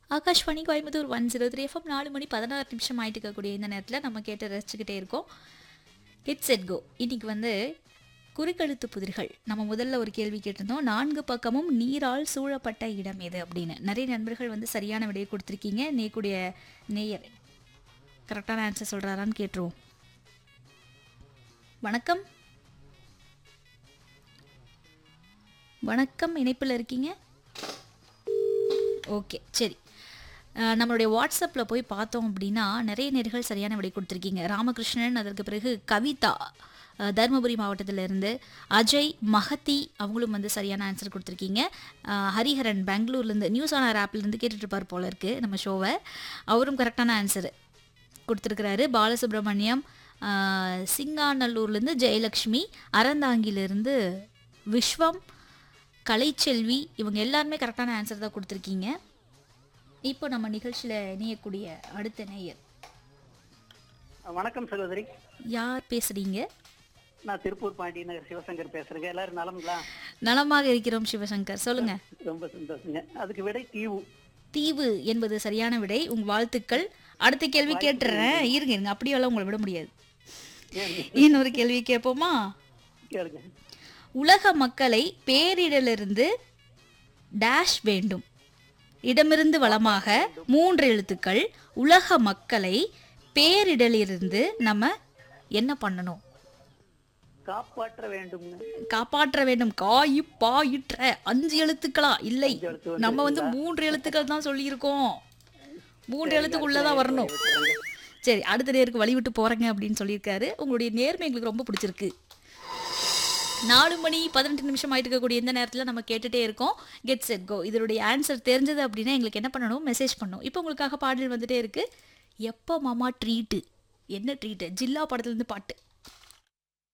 Akashvani Coimbatore one zero three FM நாலு மணி பதினாறு நிமிஷம் ஆயிட்டு இருக்கக்கூடிய இந்த நேரத்தில் நம்ம கேட்டு ரசிச்சுக்கிட்டே இருக்கோம் ஹிட் செட் கோ இன்னைக்கு வந்து குறுக்கெழுத்து புதிர்கள் நம்ம முதல்ல ஒரு கேள்வி கேட்டிருந்தோம் நான்கு பக்கமும் நீரால் சூழப்பட்ட இடம் எது அப்படின்னு நிறைய நண்பர்கள் வந்து சரியான விடையை கொடுத்துருக்கீங்க நேக்கூடிய நேயர் கரெக்டான ஆன்சர் சொல்கிறாரான்னு கேட்டுருவோம் வணக்கம் வணக்கம் இணைப்பில் இருக்கீங்க ஓகே சரி அஹ் நம்மளுடைய வாட்ஸ்அப்பில் போய் பார்த்தோம் அப்படின்னா நிறைய நேர்கள் சரியான விடை கொடுத்துருக்கீங்க ராமகிருஷ்ணன் அதற்கு பிறகு கவிதா அஹ் தருமபுரி மாவட்டத்திலிருந்து அஜய் மகதி அவங்களும் வந்து சரியான ஆன்சர் கொடுத்துருக்கீங்க அஹ் ஹரிஹரன் பெங்களூர்லேருந்து நியூஸ் ஆனர் ஆப்லேருந்து கேட்டுட்ருப்பார் போல இருக்கு நம்ம ஷோவை அவரும் கரெக்டான ஆன்சர் கொடுத்துருக்கிறாரு பாலசுப்ரமணியம் அஹ் சிங்காநல்லூர்லேருந்து ஜெயலக்ஷ்மி அறந்தாங்கிலிருந்து விஸ்வம் கலைச்செல்வி இவங்க எல்லாருமே கரெக்டான ஆன்சர் தான் கொடுத்துருக்கீங்க இப்போ நம்ம நிகழ்ச்சியில் இணையக்கூடிய அடுத்த நேயர் வணக்கம் சகோதரி யார் பேசுறீங்க நான் திருப்பூர் பாண்டி நகர் சிவசங்கர் பேசுறேங்க எல்லாரும் நலங்களா நலமாக இருக்கிறோம் சிவசங்கர் சொல்லுங்க ரொம்ப சந்தோஷங்க அதுக்கு விடை தீவு தீவு என்பது சரியான விடை உங்க வாழ்த்துக்கள் அடுத்த கேள்வி கேட்டுறேன் இருங்க இருங்க அப்படியெல்லாம் உங்களை விட முடியாது ஏன் இன்னொரு கேள்வி கேட்போமா கேளுங்க உலக மக்களை பேரிடலிருந்து டேஷ் வேண்டும் இடமிருந்து வளமாக மூன்று எழுத்துக்கள் உலக மக்களை பேரிடலிருந்து நம்ம என்ன பண்ணணும் காப்பாற்ற வேண்டும் காப்பாற்ற வேண்டும் காயு பாயிற்ற அஞ்சு எழுத்துக்களா இல்லை எழுத்து நம்ம வந்து மூன்று எழுத்துக்கள் தான் சொல்லியிருக்கோம் மூன்று எழுத்துக்குள்ளதான் வரணும் சரி அடுத்த நேருக்கு வழிவிட்டு போறேங்க அப்படின்னு சொல்லியிருக்காரு உங்களுடைய நேர்மை எங்களுக்கு ரொம்ப பிடிச்சிருக்கு நாலு மணி பதினெட்டு நிமிஷம் ஆயிட்டு இருக்கக்கூடிய இந்த நேரத்தில் நம்ம கேட்டுட்டே இருக்கோம் கெட் செட் கோ இதனுடைய ஆன்சர் தெரிஞ்சது அப்படின்னா எங்களுக்கு என்ன பண்ணணும் மெசேஜ் பண்ணணும் இப்போ உங்களுக்காக பாடல் வந்துட்டே இருக்கு எப்போ மாமா ட்ரீட்டு என்ன ட்ரீட்டு ஜில்லா படத்துலேருந்து பாட்டு